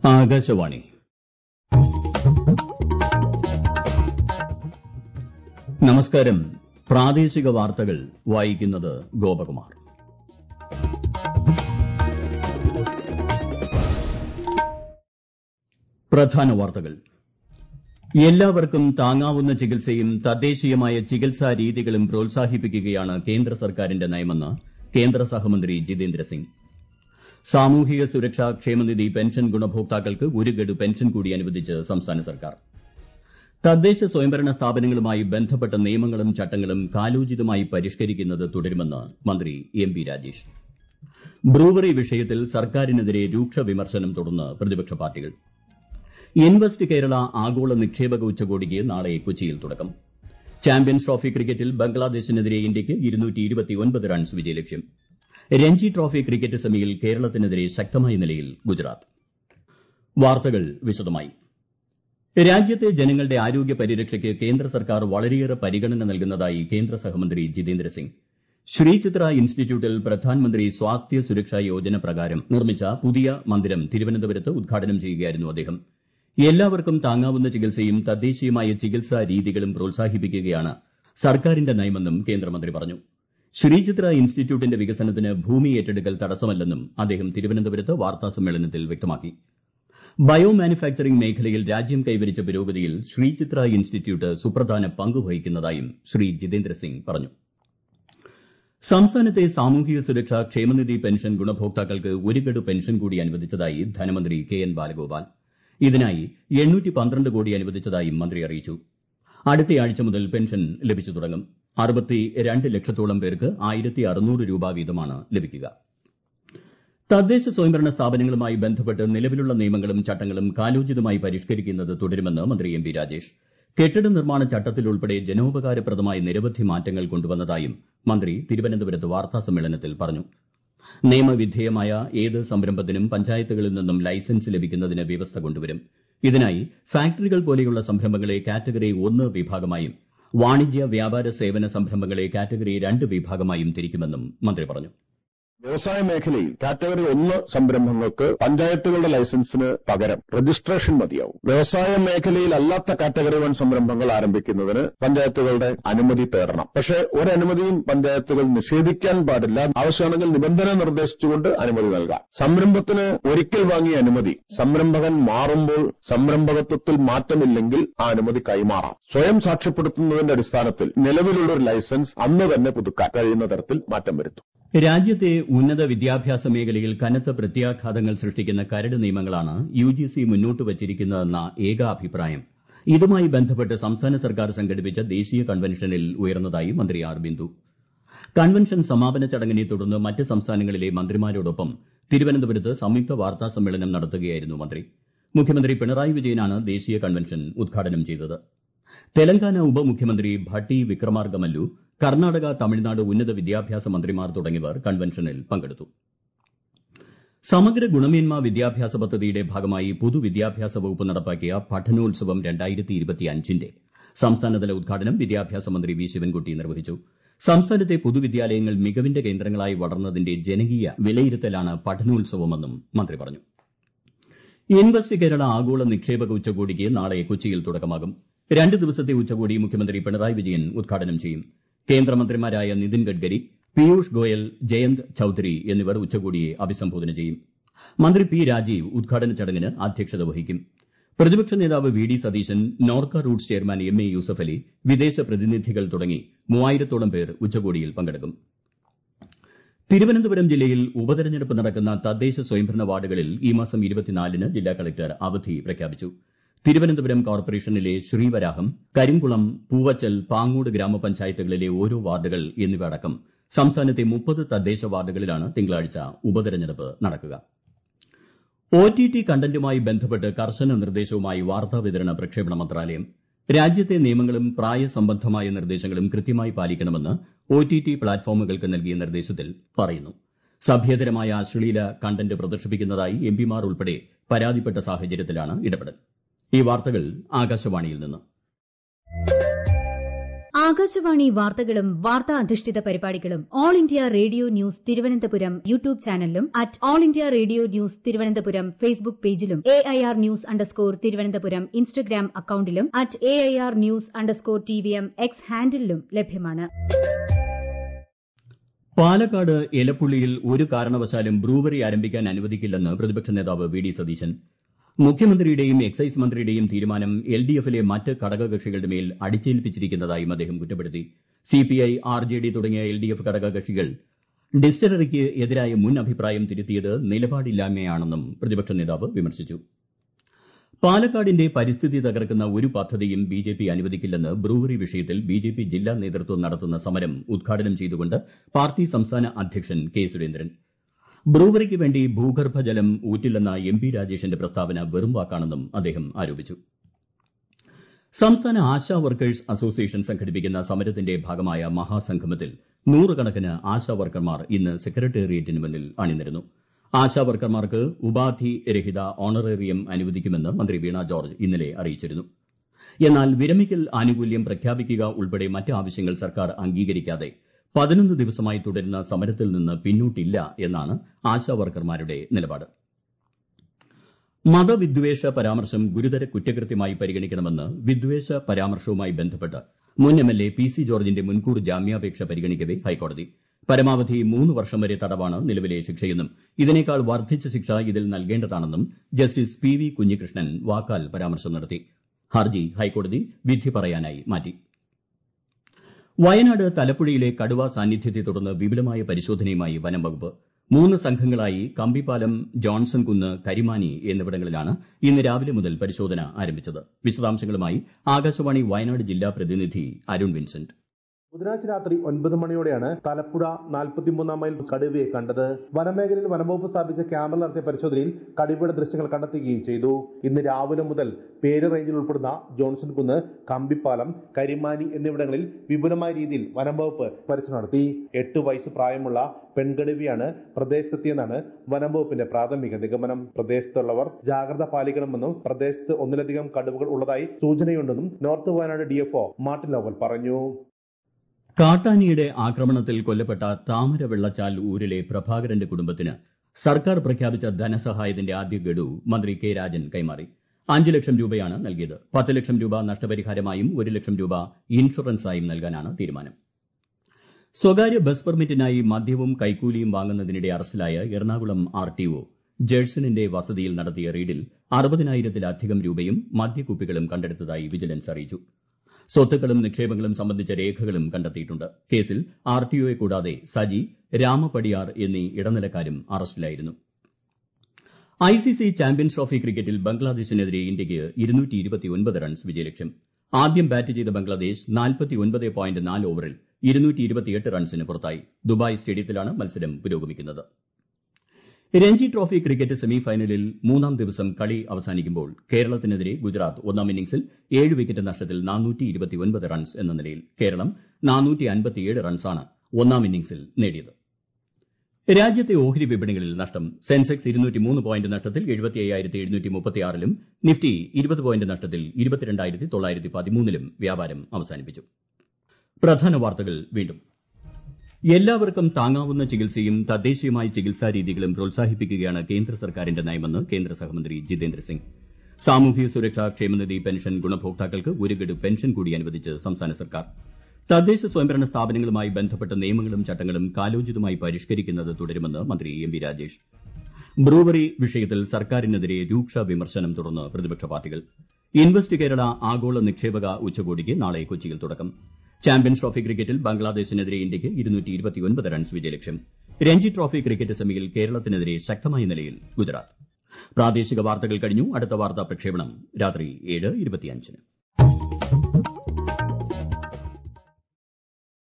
ആകാശവാണി നമസ്കാരം പ്രാദേശിക വാർത്തകൾ വായിക്കുന്നത് ഗോപകുമാർ പ്രധാന വാർത്തകൾ എല്ലാവർക്കും താങ്ങാവുന്ന ചികിത്സയും തദ്ദേശീയമായ ചികിത്സാ രീതികളും പ്രോത്സാഹിപ്പിക്കുകയാണ് കേന്ദ്ര സർക്കാരിന്റെ നയമെന്ന് കേന്ദ്ര സഹമന്ത്രി ജിതേന്ദ്ര സിംഗ് സാമൂഹിക സുരക്ഷാ ക്ഷേമനിധി പെൻഷൻ ഗുണഭോക്താക്കൾക്ക് ഒരു ഗഡു പെൻഷൻ കൂടി അനുവദിച്ച് സംസ്ഥാന സർക്കാർ തദ്ദേശ സ്വയംഭരണ സ്ഥാപനങ്ങളുമായി ബന്ധപ്പെട്ട നിയമങ്ങളും ചട്ടങ്ങളും കാലോചിതമായി പരിഷ്കരിക്കുന്നത് തുടരുമെന്ന് മന്ത്രി എം പി രാജേഷ് ബ്രൂവറി വിഷയത്തിൽ സർക്കാരിനെതിരെ രൂക്ഷ വിമർശനം തുടർന്ന് പ്രതിപക്ഷ പാർട്ടികൾ ഇൻവെസ്റ്റ് കേരള ആഗോള നിക്ഷേപക ഉച്ചകോടിക്ക് നാളെ കൊച്ചിയിൽ തുടക്കം ചാമ്പ്യൻസ് ട്രോഫി ക്രിക്കറ്റിൽ ബംഗ്ലാദേശിനെതിരെ ഇന്ത്യയ്ക്ക് റൺസ് വിജയലക്ഷ്യം രഞ്ജി ട്രോഫി ക്രിക്കറ്റ് സെമിയിൽ കേരളത്തിനെതിരെ ശക്തമായ നിലയിൽ ഗുജറാത്ത് വാർത്തകൾ വിശദമായി രാജ്യത്തെ ജനങ്ങളുടെ ആരോഗ്യ പരിരക്ഷയ്ക്ക് കേന്ദ്ര സർക്കാർ വളരെയേറെ പരിഗണന നൽകുന്നതായി കേന്ദ്ര സഹമന്ത്രി ജിതേന്ദ്ര സിംഗ് ശ്രീചിത്ര ഇൻസ്റ്റിറ്റ്യൂട്ടിൽ പ്രധാൻമന്ത്രി സ്വാസ്ഥ്യ സുരക്ഷാ യോജന പ്രകാരം നിർമ്മിച്ച പുതിയ മന്ദിരം തിരുവനന്തപുരത്ത് ഉദ്ഘാടനം ചെയ്യുകയായിരുന്നു അദ്ദേഹം എല്ലാവർക്കും താങ്ങാവുന്ന ചികിത്സയും തദ്ദേശീയമായ ചികിത്സാ രീതികളും പ്രോത്സാഹിപ്പിക്കുകയാണ് സർക്കാരിന്റെ നയമെന്നും കേന്ദ്രമന്ത്രി പറഞ്ഞു ശ്രീചിത്ര ഇൻസ്റ്റിറ്റ്യൂട്ടിന്റെ വികസനത്തിന് ഭൂമി ഏറ്റെടുക്കൽ തടസ്സമല്ലെന്നും അദ്ദേഹം തിരുവനന്തപുരത്ത് വാർത്താസമ്മേളനത്തിൽ വ്യക്തമാക്കി ബയോ മാനുഫാക്ചറിംഗ് മേഖലയിൽ രാജ്യം കൈവരിച്ച പുരോഗതിയിൽ ശ്രീചിത്ര ഇൻസ്റ്റിറ്റ്യൂട്ട് സുപ്രധാന പങ്ക് വഹിക്കുന്നതായും ശ്രീ ജിതേന്ദ്ര സിംഗ് പറഞ്ഞു സംസ്ഥാനത്തെ സാമൂഹിക സുരക്ഷാ ക്ഷേമനിധി പെൻഷൻ ഗുണഭോക്താക്കൾക്ക് ഒരു ഗഡു പെൻഷൻ കൂടി അനുവദിച്ചതായി ധനമന്ത്രി കെ എൻ ബാലഗോപാൽ ഇതിനായി കോടി അനുവദിച്ചതായും മന്ത്രി അറിയിച്ചു അടുത്തയാഴ്ച മുതൽ പെൻഷൻ ലഭിച്ചു തുടങ്ങും അറുപത്തിരണ്ട് ലക്ഷത്തോളം പേർക്ക് ആയിരത്തി അറുന്നൂറ് രൂപ വീതമാണ് ലഭിക്കുക തദ്ദേശ സ്വയംഭരണ സ്ഥാപനങ്ങളുമായി ബന്ധപ്പെട്ട് നിലവിലുള്ള നിയമങ്ങളും ചട്ടങ്ങളും കാലോചിതമായി പരിഷ്കരിക്കുന്നത് തുടരുമെന്ന് മന്ത്രി എം പി രാജേഷ് കെട്ടിട നിർമ്മാണ ചട്ടത്തിൽ ഉൾപ്പെടെ ജനോപകാരപ്രദമായ നിരവധി മാറ്റങ്ങൾ കൊണ്ടുവന്നതായും മന്ത്രി തിരുവനന്തപുരത്ത് വാർത്താസമ്മേളനത്തിൽ പറഞ്ഞു നിയമവിധേയമായ ഏത് സംരംഭത്തിനും പഞ്ചായത്തുകളിൽ നിന്നും ലൈസൻസ് ലഭിക്കുന്നതിന് വ്യവസ്ഥ കൊണ്ടുവരും ഇതിനായി ഫാക്ടറികൾ പോലെയുള്ള സംരംഭങ്ങളെ കാറ്റഗറി ഒന്ന് വിഭാഗമായും വാണിജ്യ വ്യാപാര സേവന സംരംഭങ്ങളെ കാറ്റഗറി രണ്ട് വിഭാഗമായും തിരിക്കുമെന്നും മന്ത്രി പറഞ്ഞു വ്യവസായ മേഖലയിൽ കാറ്റഗറി ഒന്ന് സംരംഭങ്ങൾക്ക് പഞ്ചായത്തുകളുടെ ലൈസൻസിന് പകരം രജിസ്ട്രേഷൻ മതിയാവും വ്യവസായ മേഖലയിൽ അല്ലാത്ത കാറ്റഗറി വൺ സംരംഭങ്ങൾ ആരംഭിക്കുന്നതിന് പഞ്ചായത്തുകളുടെ അനുമതി തേടണം പക്ഷേ ഒരനുമതിയും പഞ്ചായത്തുകൾ നിഷേധിക്കാൻ പാടില്ല ആവശ്യമാണെങ്കിൽ നിബന്ധന നിർദ്ദേശിച്ചുകൊണ്ട് അനുമതി നൽകാം സംരംഭത്തിന് ഒരിക്കൽ വാങ്ങിയ അനുമതി സംരംഭകൻ മാറുമ്പോൾ സംരംഭകത്വത്തിൽ മാറ്റമില്ലെങ്കിൽ ആ അനുമതി കൈമാറാം സ്വയം സാക്ഷ്യപ്പെടുത്തുന്നതിന്റെ അടിസ്ഥാനത്തിൽ നിലവിലുള്ള ഒരു ലൈസൻസ് അന്ന് തന്നെ പുതുക്കാൻ കഴിയുന്ന തരത്തിൽ മാറ്റം വരുത്തും രാജ്യത്തെ ഉന്നത വിദ്യാഭ്യാസ മേഖലയിൽ കനത്ത പ്രത്യാഘാതങ്ങൾ സൃഷ്ടിക്കുന്ന കരട് നിയമങ്ങളാണ് യുജിസി മുന്നോട്ട് വച്ചിരിക്കുന്നതെന്ന ഏകാഭിപ്രായം ഇതുമായി ബന്ധപ്പെട്ട് സംസ്ഥാന സർക്കാർ സംഘടിപ്പിച്ച ദേശീയ കൺവെൻഷനിൽ ഉയർന്നതായി മന്ത്രി ആർ ബിന്ദു കൺവെൻഷൻ സമാപന ചടങ്ങിനെ തുടർന്ന് മറ്റ് സംസ്ഥാനങ്ങളിലെ മന്ത്രിമാരോടൊപ്പം തിരുവനന്തപുരത്ത് സംയുക്ത വാർത്താ സമ്മേളനം നടത്തുകയായിരുന്നു മന്ത്രി മുഖ്യമന്ത്രി പിണറായി വിജയനാണ് ദേശീയ കൺവെൻഷൻ ഉദ്ഘാടനം ചെയ്തത് തെലങ്കാന ഉപമുഖ്യമന്ത്രി ഭട്ടി വിക്രമാർഗ മല്ലു കർണാടക തമിഴ്നാട് ഉന്നത വിദ്യാഭ്യാസ മന്ത്രിമാർ തുടങ്ങിയവർ കൺവെൻഷനിൽ പങ്കെടുത്തു സമഗ്ര ഗുണമേന്മ വിദ്യാഭ്യാസ പദ്ധതിയുടെ ഭാഗമായി പൊതുവിദ്യാഭ്യാസ വകുപ്പ് നടപ്പാക്കിയ പഠനോത്സവം ന്റെ സംസ്ഥാനതല ഉദ്ഘാടനം വിദ്യാഭ്യാസ മന്ത്രി വി ശിവൻകുട്ടി നിർവഹിച്ചു സംസ്ഥാനത്തെ പൊതുവിദ്യാലയങ്ങൾ മികവിന്റെ കേന്ദ്രങ്ങളായി വളർന്നതിന്റെ ജനകീയ വിലയിരുത്തലാണ് പഠനോത്സവമെന്നും മന്ത്രി പറഞ്ഞു ഇൻവെസ്റ്റ് കേരള ആഗോള നിക്ഷേപക ഉച്ചകോടിക്ക് നാളെ കൊച്ചിയിൽ തുടക്കമാകും രണ്ട് ദിവസത്തെ ഉച്ചകോടി മുഖ്യമന്ത്രി പിണറായി വിജയൻ ഉദ്ഘാടനം ചെയ്യും കേന്ദ്രമന്ത്രിമാരായ നിതിൻ ഗഡ്കരി പീയൂഷ് ഗോയൽ ജയന്ത് ചൌധരി എന്നിവർ ഉച്ചകോടിയെ അഭിസംബോധന ചെയ്യും മന്ത്രി പി രാജീവ് ഉദ്ഘാടന ചടങ്ങിന് അധ്യക്ഷത വഹിക്കും പ്രതിപക്ഷ നേതാവ് V D Satheesan Norka Roots chairman M A Yusuff Ali വിദേശ പ്രതിനിധികൾ തുടങ്ങി മൂവായിരത്തോളം പേർ ഉച്ചകോടിയിൽ പങ്കെടുക്കും തിരുവനന്തപുരം ജില്ലയിൽ ഉപതെരഞ്ഞെടുപ്പ് നടക്കുന്ന തദ്ദേശ സ്വയംഭരണ വാർഡുകളിൽ ഈ മാസം ന് ജില്ലാ കളക്ടർ അവധി പ്രഖ്യാപിച്ചു തിരുവനന്തപുരം കോർപ്പറേഷനിലെ ശ്രീവരാഹം കരിങ്കുളം പൂവച്ചൽ പാങ്ങോട് ഗ്രാമപഞ്ചായത്തുകളിലെ ഓരോ വാർഡുകൾ എന്നിവ അടക്കം സംസ്ഥാനത്തെ മുപ്പത് തദ്ദേശ വാർഡുകളിലാണ് തിങ്കളാഴ്ച ഉപതെരഞ്ഞെടുപ്പ് നടക്കുക ഒ ടി ടി കണ്ടന്റുമായി ബന്ധപ്പെട്ട് കർശന നിർദ്ദേശവുമായി വാർത്താവിതരണ പ്രക്ഷേപണ മന്ത്രാലയം രാജ്യത്തെ നിയമങ്ങളും പ്രായസംബന്ധമായ നിർദ്ദേശങ്ങളും കൃത്യമായി പാലിക്കണമെന്ന് ഒ ടി ടി പ്ലാറ്റ്ഫോമുകൾക്ക് നൽകിയ നിർദ്ദേശത്തിൽ പറയുന്നു സഭ്യതരമായ അശ്ലീല കണ്ടന്റ് പ്രദർശിപ്പിക്കുന്നതായി എംപിമാർ ഉൾപ്പെടെ പരാതിപ്പെട്ട സാഹചര്യത്തിലാണ് ഇടപെടൽ ഈ വാർത്തകൾ ആകാശവാണിയിൽ നിന്ന് ആകാശവാണി വാർത്തകളും വാർത്താ അധിഷ്ഠിത പരിപാടികളും all India radio news Thiruvananthapuram YouTube ചാനലിലും at all India radio news Thiruvananthapuram Facebook പേജിലും A I R news underscore Thiruvananthapuram Instagram അക്കൌണ്ടിലും at A I R news underscore T V M X ഹാൻഡിലും ലഭ്യമാണ് പാലക്കാട് എലപ്പുള്ളിയിൽ ഒരു കാരണവശാലും ബ്രൂവറി ആരംഭിക്കാൻ അനുവദിക്കില്ലെന്ന് പ്രതിപക്ഷ നേതാവ് വി ഡി സതീശൻ മുഖ്യമന്ത്രിയുടെയും എക്സൈസ് മന്ത്രിയുടെയും തീരുമാനം എൽ ഡി എഫിലെ മറ്റ് ഘടകകക്ഷികളുടെ മേൽ അടിച്ചേൽപ്പിച്ചിരിക്കുന്നതായും അദ്ദേഹം കുറ്റപ്പെടുത്തി സിപിഐ ആർ ജെ ഡി തുടങ്ങിയ എൽ ഡി എഫ് ഘടകകക്ഷികൾ ഡിസ്റ്റിലറിക്ക് എതിരായ മുൻ അഭിപ്രായം തിരുത്തിയത് നിലപാടില്ലായ്മയാണെന്നും പ്രതിപക്ഷ നേതാവ് വിമർശിച്ചു പാലക്കാടിന്റെ പരിസ്ഥിതി തകർക്കുന്ന ഒരു പദ്ധതിയും ബി ജെ പി അനുവദിക്കില്ലെന്ന് ബ്രൂവറി വിഷയത്തിൽ ബി ജെ പി ജില്ലാ നേതൃത്വം നടത്തുന്ന സമരം ഉദ്ഘാടനം ചെയ്തുകൊണ്ട് പാർട്ടി സംസ്ഥാന അധ്യക്ഷൻ കെ സുരേന്ദ്രൻ ബ്രൂവറിക്ക് വേണ്ടി ഭൂഗർഭജലം ഊറ്റില്ലെന്ന എം പി രാജേഷിന്റെ പ്രസ്താവന വെറും വാക്കാണെന്നും അദ്ദേഹം ആരോപിച്ചു സംസ്ഥാന ആശാ വർക്കേഴ്സ് അസോസിയേഷൻ സംഘടിപ്പിക്കുന്ന സമരത്തിന്റെ ഭാഗമായ മഹാസംഗമത്തിൽ നൂറുകണക്കിന് ആശാ വർക്കർമാർ ഇന്ന് സെക്രട്ടേറിയറ്റിന് മുന്നിൽ അണിനിരന്നു ആശാ വർക്കർമാർക്ക് ഉപാധി രഹിത ഓണറേറിയം അനുവദിക്കുമെന്ന് മന്ത്രി വീണ ജോർജ് ഇന്നലെ അറിയിച്ചിരുന്നു എന്നാൽ വിരമിക്കൽ ആനുകൂല്യം പ്രഖ്യാപിക്കുക ഉൾപ്പെടെ മറ്റ് ആവശ്യങ്ങൾ സർക്കാർ അംഗീകരിക്കാതെ പതിനൊന്ന് ദിവസമായി തുടരുന്ന സമരത്തിൽ നിന്ന് പിന്നോട്ടില്ല എന്നാണ് ആശാ വർക്കർമാരുടെ നിലപാട് മതവിദ്വേഷ പരാമർശം ഗുരുതര കുറ്റകൃത്യമായി പരിഗണിക്കണമെന്ന് വിദ്വേഷ പരാമർശവുമായി ബന്ധപ്പെട്ട് മുൻ M L A P C ജോർജിന്റെ മുൻകൂർ ജാമ്യാപേക്ഷ പരിഗണിക്കവെ ഹൈക്കോടതി പരമാവധി മൂന്ന് വർഷം വരെ തടവാണ് നിലവിലെ ശിക്ഷയെന്നും ഇതിനേക്കാൾ വർദ്ധിച്ച ശിക്ഷ ഇതിൽ നൽകേണ്ടതാണെന്നും ജസ്റ്റിസ് പി വി കുഞ്ഞികൃഷ്ണൻ വാക്കാൽ പരാമർശം നടത്തി ഹർജി ഹൈക്കോടതി വിധി പറയാനായി മാറ്റി വയനാട് തലപ്പുഴയിലെ കടുവ സാന്നിധ്യത്തെ തുടർന്ന് വിപുലമായ പരിശോധനയുമായി വനം വകുപ്പ് മൂന്ന് സംഘങ്ങളായി കമ്പിപ്പാലം ജോൺസൺ കുന്ന് കരിമാനി എന്നിവിടങ്ങളിലാണ് ഇന്ന് രാവിലെ മുതൽ പരിശോധന ആരംഭിച്ചത് വിശദാംശങ്ങളുമായി ആകാശവാണി വയനാട് ജില്ലാ പ്രതിനിധി അരുൺ വിൻസെന്റ് ബുധനാഴ്ച രാത്രി ഒൻപത് മണിയോടെയാണ് തലപ്പുഴ നാൽപ്പത്തിമൂന്നാം മൈൽ കടുവയെ കണ്ടത് വനമേഖലയിൽ വനംവകുപ്പ് സ്ഥാപിച്ച ക്യാമറ നടത്തിയ പരിശോധനയിൽ കടുവയുടെ ദൃശ്യങ്ങൾ കണ്ടെത്തുകയും ചെയ്തു ഇന്ന് രാവിലെ മുതൽ പേര് റേഞ്ചിൽ ഉൾപ്പെടുന്ന ജോൺസൺ കുന്ന് കമ്പിപ്പാലം കരിമാനി എന്നിവിടങ്ങളിൽ വിപുലമായ രീതിയിൽ വനംവകുപ്പ് പരിശോധന നടത്തി എട്ട് വയസ്സ് പ്രായമുള്ള പെൺകടുവയാണ് പ്രദേശത്തെത്തിയെന്നാണ് വനംവകുപ്പിന്റെ പ്രാഥമിക നിഗമനം പ്രദേശത്തുള്ളവർ ജാഗ്രത പാലിക്കണമെന്നും പ്രദേശത്ത് ഒന്നിലധികം കടുവകൾ ഉള്ളതായി സൂചനയുണ്ടെന്നും North Wayanad DFO Martin Lowell പറഞ്ഞു കാട്ടാനിയുടെ ആക്രമണത്തിൽ കൊല്ലപ്പെട്ട താമര വെള്ളച്ചാൽ ഊരിലെ പ്രഭാകരന്റെ കുടുംബത്തിന് സർക്കാർ പ്രഖ്യാപിച്ച ധനസഹായത്തിന്റെ ആദ്യ ഗഡു മന്ത്രി കെ രാജൻ കൈമാറി അഞ്ച് ലക്ഷം രൂപയാണ് നൽകിയത് പത്ത് ലക്ഷം രൂപ നഷ്ടപരിഹാരമായും ഒരു ലക്ഷം രൂപ ഇൻഷുറൻസായും നൽകാനാണ് തീരുമാനം സ്വകാര്യ ബസ് പെർമിറ്റിനായി മദ്യവും കൈക്കൂലിയും വാങ്ങുന്നതിനിടെ അറസ്റ്റിലായ എറണാകുളം ആർ ടി ഒ ജേഴ്സണിന്റെ വസതിയിൽ നടത്തിയ റെയ്ഡിൽ അറുപതിനായിരത്തിലധികം രൂപയും മദ്യക്കുപ്പികളും കണ്ടെടുത്തതായി വിജിലൻസ് അറിയിച്ചു സ്വത്തുക്കളും നിക്ഷേപങ്ങളും സംബന്ധിച്ച രേഖകളും കണ്ടെത്തിയിട്ടുണ്ട് കേസിൽ ആർ ടി ഒയെ കൂടാതെ സജി രാമപടിയാർ എന്നീ ഇടനിലക്കാരും അറസ്റ്റിലായിരുന്നു I C C Champions Trophy ക്രിക്കറ്റിൽ ബംഗ്ലാദേശിനെതിരെ ഇന്ത്യയ്ക്ക് റൺസ് വിജയലക്ഷ്യം ആദ്യം ബാറ്റ് ചെയ്ത ബംഗ്ലാദേശ് ഓവറിൽ റൺസിന് പുറത്തായി ദുബായ് സ്റ്റേഡിയത്തിലാണ് മത്സരം പുരോഗമിക്കുന്നത് രഞ്ജി ട്രോഫി ക്രിക്കറ്റ് സെമി ഫൈനലിൽ മൂന്നാം ദിവസം കളി അവസാനിക്കുമ്പോൾ കേരളത്തിനെതിരെ ഗുജറാത്ത് ഒന്നാം ഇന്നിംഗ്സിൽ ഏഴ് വിക്കറ്റ് നഷ്ടത്തിൽ റൺസ് എന്ന നിലയിൽ കേരളം റൺസാണ് ഒന്നാം ഇന്നിംഗ്സിൽ നേടിയത് രാജ്യത്തെ ഓഹരി വിപണികളിൽ നഷ്ടം സെൻസെക്സ് പോയിന്റ് നഷ്ടത്തിൽ ലും നിഫ്റ്റി ഇരുപത് പോയിന്റ് നഷ്ടത്തിൽ ലും വ്യാപാരം അവസാനിപ്പിച്ചു പ്രധാന വാർത്തകൾ വീണ്ടും എല്ലാവർക്കും താങ്ങാവുന്ന ചികിത്സയും തദ്ദേശീയമായ ചികിത്സാ രീതികളും പ്രോത്സാഹിപ്പിക്കുകയാണ് കേന്ദ്ര സർക്കാരിന്റെ നയമെന്ന് കേന്ദ്ര സഹമന്ത്രി ജിതേന്ദ്ര സിംഗ് സാമൂഹ്യ സുരക്ഷാ ക്ഷേമനിധി പെൻഷൻ ഗുണഭോക്താക്കൾക്ക് ഒരു ഗഡു പെൻഷൻ കൂടി അനുവദിച്ച് സംസ്ഥാന സർക്കാർ തദ്ദേശ സ്വയംഭരണ സ്ഥാപനങ്ങളുമായി ബന്ധപ്പെട്ട നിയമങ്ങളും ചട്ടങ്ങളും കാലോചിതമായി പരിഷ്കരിക്കുന്നത് തുടരുമെന്ന് മന്ത്രി എം വി രാജേഷ് ബ്രൂവറി വിഷയത്തിൽ സർക്കാരിനെതിരെ രൂക്ഷ വിമർശനം തുടർന്ന് പ്രതിപക്ഷ പാർട്ടികൾ ഇൻവെസ്റ്റ് കേരള ആഗോള നിക്ഷേപക ഉച്ചകോടിക്ക് നാളെ കൊച്ചിയിൽ തുടക്കം ചാമ്പ്യൻസ് ട്രോഫി ക്രിക്കറ്റിൽ ബംഗ്ലാദേശിനെതിരെ ഇന്ത്യയ്ക്ക് റൺസ് വിജയലക്ഷ്യം രഞ്ജി ട്രോഫി ക്രിക്കറ്റ് സെമിയിൽ കേരളത്തിനെതിരെ ശക്തമായ നിലയിൽ ഗുജറാത്ത് പ്രാദേശിക വാർത്തകൾ കഴിഞ്ഞു അടുത്ത വാർത്താ പ്രക്ഷേപണം രാത്രി ഏഴ് ഇരുപത്തിയഞ്ചിന്